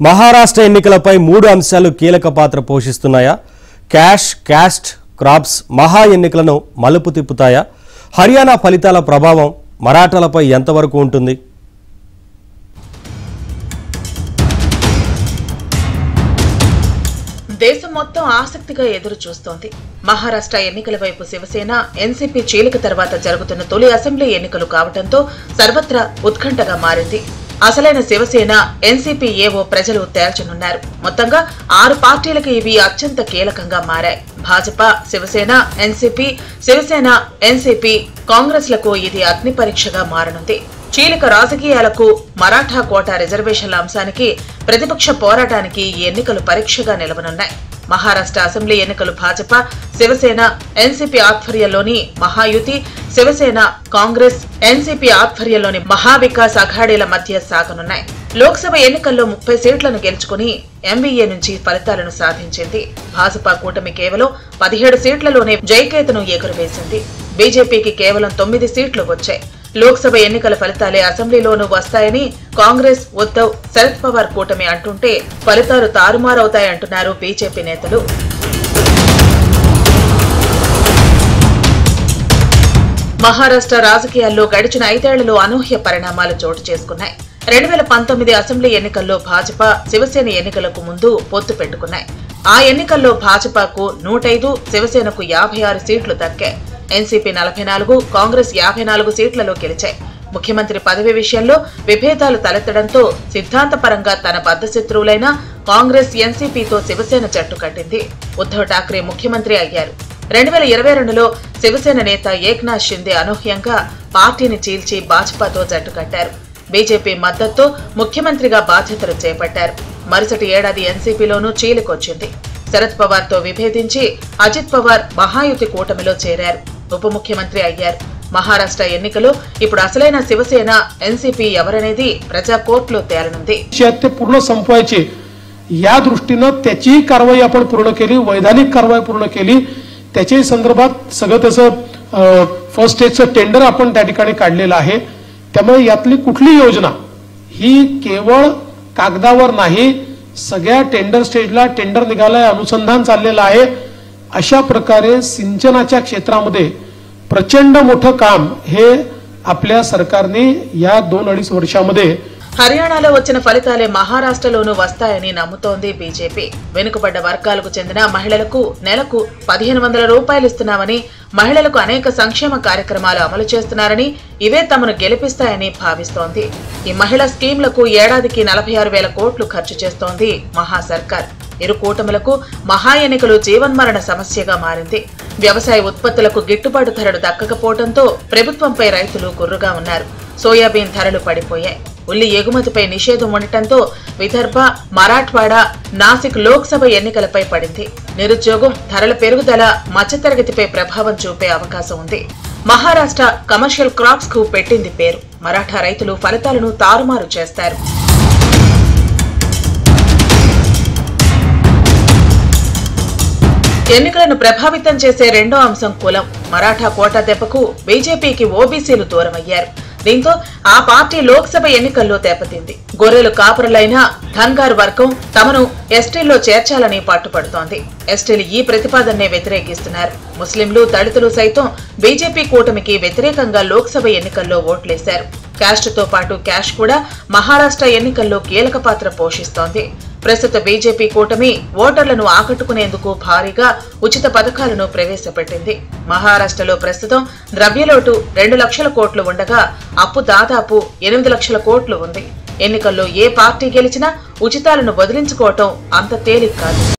మహారాష్ట్ర ఎన్నికలపై మూడు అంశాలు కీలక పాత్ర పోషిస్తున్నాయా క్యాష్ క్యాస్ట్ క్రాప్స్ మహా ఎన్నికలను మలుపు తిప్పుతాయా హర్యానా ఫలితాల ప్రభావం మరాఠాలపై ఎంతవరకు ఉంటుంది దేశం మొత్తం ఆసక్తిగా ఎదురు చూస్తోంది మహారాష్ట్ర ఎన్నికల వైపు శివసేన ఎన్సీపీ చీలిక తర్వాత జరుగుతున్న తొలి అసెంబ్లీ ఎన్నికలు కావడంతో సర్వత్రా ఉత్కంఠగా మారింది అసలైన శివసేన ఎన్సీపీ ఏవో ప్రజలు తేల్చనున్నారు మొత్తంగా ఆరు పార్టీలకు ఇవి అత్యంత కీలకంగా మారాయి భాజపా శివసేన ఎన్సీపీ శివసేన ఎన్సీపీ కాంగ్రెస్లకు ఇది అగ్ని పరీక్షగా మారనుంది చీలిక రాజకీయాలకు మరాఠా కోటా రిజర్వేషన్ల అంశానికి ప్రతిపక్ష పోరాటానికి ఈ ఎన్నికలు పరీక్షగా నిలవనున్నాయి మహారాష్ట్ర అసెంబ్లీ ఎన్నికలు భాజపా శివసేన ఎన్సీపీ ఆధ్వర్యంలోని మహాయుతి శివసేన కాంగ్రెస్ ఎన్సీపీ ఆధ్వర్యంలోని మహావికాస్ అఘాడీల మధ్య సాగనున్నాయి లోక్సభ ఎన్నికల్లో ముప్పై సీట్లను గెలుచుకుని ఎంవీఏ నుంచి ఫలితాలను సాధించింది భాజపా కూటమి కేవలం పదిహేడు సీట్లలోనే జయకేతను ఎగురవేసింది బీజేపీకి కేవలం తొమ్మిది సీట్లు వచ్చాయి లోక్సభ ఎన్నికల ఫలితాలే అసెంబ్లీలోనూ వస్తాయని కాంగ్రెస్ ఉద్దవ్ శరద్ పవార్ కూటమి అంటుంటే ఫలితాలు తారుమారవుతాయంటున్నారు బీజేపీ నేతలు మహారాష్ట్ర రాజకీయాల్లో గడిచిన ఐదేళ్లలో అనూహ్య పరిణామాలు చోటు చేసుకున్నాయి రెండు వేల పంతొమ్మిది అసెంబ్లీ ఎన్నికల్లో భాజపా శివసేన ఎన్నికలకు ముందు పొత్తు పెట్టుకున్నాయి ఆ ఎన్నికల్లో భాజపాకు నూటైదు శివసేనకు యాభై ఆరు సీట్లు దక్కాయి ఎన్సీపీ నలభై నాలుగు కాంగ్రెస్ యాభై నాలుగు సీట్లలో గెలిచాయి ముఖ్యమంత్రి పదవి విషయంలో విభేదాలు తలెత్తడంతో సిద్ధాంతపరంగా తన బద్దశత్రువులైన కాంగ్రెస్ ఎన్సీపీతో శివసేన జట్టు కట్టింది ఉద్దవ్ ఠాక్రే ముఖ్యమంత్రి అయ్యారు రెండు వేల ఇరవై రెండులో శివసేన నేత ఏక్నాథ్ షిందే అనూహ్యంగా పార్టీని చీల్చి భాజపాతో జట్టు కట్టారు బీజేపీ మద్దతుతో ముఖ్యమంత్రిగా బాధ్యతలు చేపట్టారు మరుసటి ఏడాది ఎన్సీపీలోనూ చీలికొచ్చింది శరద్ పవార్ తో విభేదించి అజిత్ పవార్ మహాయుతి కూటమిలో చేరారు ఉప ముఖ్యమంత్రి అయ్యారు మహారాష్ట్ర ఎన్నికలో ఇప్పుడు అసలైన శివసేన ఎన్సీపీ ఎవరనేది ప్రజా కోర్టులో తేలనుంది जे आहेत ते पूर्ण संपवायचे या दृष्टीनं त्याचीही कारवाई आपण पूर्ण केली वैधानिक कारवाई पूर्ण केली त्याच्याही संदर्भात सगळं त्याचं फर्स्ट स्टेजचं टेंडर आपण त्या ठिकाणी काढलेलं आहे त्यामुळे यातली कुठली योजना ही केवळ कागदावर नाही सगळ्या टेंडर स्टेजला टेंडर निघालंय अनुसंधान चाललेलं आहे अशा प्रकारे सिंचनाच्या क्षेत्रामध्ये प्रचंड मोठं काम हे आपल्या सरकारने या दोन अडीच वर्षामध्ये హర్యానాలో వచ్చిన ఫలితాలే మహారాష్ట్రలోనూ వస్తాయని నమ్ముతోంది బీజేపీ వెనుకబడ్డ వర్గాలకు చెందిన మహిళలకు నెలకు పదిహేను వందల రూపాయలు ఇస్తున్నామని మహిళలకు అనేక సంక్షేమ కార్యక్రమాలు అమలు చేస్తున్నారని ఇవే తమను గెలిపిస్తాయని భావిస్తోంది ఈ మహిళా స్కీంలకు ఏడాదికి నలభై ఆరు వేల కోట్లు ఖర్చు చేస్తోంది మహా సర్కార్ ఇరు కూటములకు మహా ఎన్నికలు జీవన్మరణ సమస్యగా మారింది వ్యవసాయ ఉత్పత్తులకు గిట్టుబాటు ధరలు దక్కకపోవడంతో ప్రభుత్వంపై రైతులు గుర్రుగా ఉన్నారు సోయాబీన్ ధరలు పడిపోయాయి ఉల్లి ఎగుమతిపై నిషేధం ఉండటంతో విదర్భ మరాఠ్వాడా నాసిక్ లోక్సభ ఎన్నికలపై పడింది నిరుద్యోగం ధరల పెరుగుదల మధ్యతరగతిపై ప్రభావం చూపే అవకాశం ఉంది మహారాష్ట్ర కమర్షియల్ క్రాప్స్ కు పెట్టింది పేరు మరాఠా రైతులు ఫలితాలను తారుమారు చేస్తారు ఎన్నికలను ప్రభావితం చేసే రెండో అంశం కులం మరాఠా కోటా దెబ్బకు బీజేపీకి ఓబీసీలు దూరమయ్యారు దీంతో ఆ పార్టీ లోక్సభ ఎన్నికల్లో దెబ్బతింది గొర్రెలు కాపురలైన ధన్గార్ వర్గం తమను ఎస్టీల్లో చేర్చాలని పట్టుపడుతోంది ఎస్టీలు ఈ ప్రతిపాదననే వ్యతిరేకిస్తున్నారు ముస్లింలు దళితులు సైతం బీజేపీ కూటమికి వ్యతిరేకంగా లోక్సభ ఎన్నికల్లో ఓట్లేశారు క్యాస్ట్ తో పాటు క్యాష్ కూడా మహారాష్ట్ర ఎన్నికల్లో కీలక పాత్ర పోషిస్తోంది ప్రస్తుత బీజేపీ కూటమి ఓటర్లను ఆకట్టుకునేందుకు భారీగా ఉచిత పథకాలను ప్రవేశపెట్టింది మహారాష్ట్రలో ప్రస్తుతం ద్రవ్యలోటు రెండు లక్షల కోట్లు ఉండగా అప్పు దాదాపు ఎనిమిది లక్షల కోట్లు ఉంది ఎన్నికల్లో ఏ పార్టీ గెలిచినా ఉచితాలను వదిలించుకోవటం అంత తేలిక కాదు